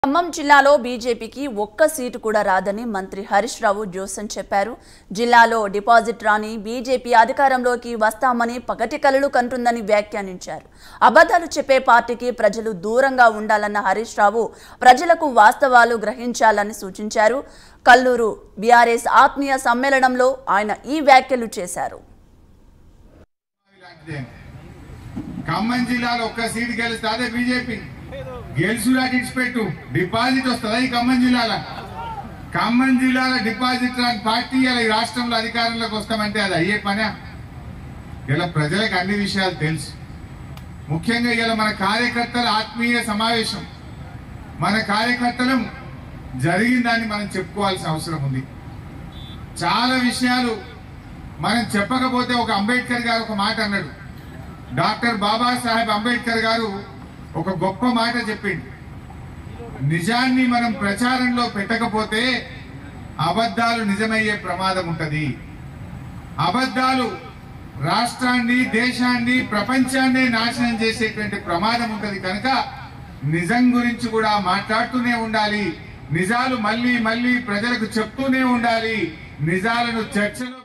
ఖమ్మం జిల్లాలో బీజేపీకి ఒక్క సీటు కూడా రాదని మంత్రి హరీష్ రావు జోసన్ చెప్పారు జిల్లాలో డిపాజిట్ రాని బీజేపీ అధికారంలోకి వస్తామని పగటి కలలు కంటుందని వ్యాఖ్యానించారు అబద్ధాలు చెప్పే పార్టీకి ప్రజలు దూరంగా ఉండాలన్న హరీష్ రావు ప్రజలకు వాస్తవాలు గ్రహించాలని సూచించారు కల్లూరు బీఆర్ఎస్ ఆత్మీయ సమ్మేళనంలో ఆయన ఈ వ్యాఖ్యలు చేశారు ఇలాంటిదే. ఖమ్మం జిల్లాలో ఒక్క సీటు గెలిస్తే అదే బీజేపీ గెలుసులా పెట్టు డిపాజిట్ వస్తుందా ఈ ఖమ్మం జిల్లాలో ఖమ్మం జిల్లాలో డిపాజిట్ రాని పార్టీ ఇలా ఈ రాష్ట్రంలో అధికారంలోకి వస్తామంటే అది అయ్యే పనే ఇలా ప్రజలకు అన్ని విషయాలు తెలుసు ముఖ్యంగా ఇలా మన కార్యకర్తల ఆత్మీయ సమావేశం మన కార్యకర్తలు జరిగిన దాన్ని మనం చెప్పుకోవాల్సిన అవసరం ఉంది చాలా విషయాలు మనం చెప్పకపోతే ఒక అంబేద్కర్ గారు ఒక మాట అన్నాడు డాక్టర్ బాబాసాహెబ్ అంబేద్కర్ గారు ఒక గొప్ప మాట చెప్పిండు నిజాన్ని మనం ప్రచారంలో పెట్టకపోతే అబద్ధాలు నిజమయ్యే ప్రమాదం ఉంటది అబద్ధాలు రాష్ట్రాన్ని దేశాన్ని ప్రపంచాన్ని నాశనం చేసేటువంటి ప్రమాదం ఉంటది కనుక నిజం గురించి కూడా మాట్లాడుతూనే ఉండాలి నిజాలు మళ్ళీ మళ్ళీ ప్రజలకు చెప్తూనే ఉండాలి నిజాలను చర్చలో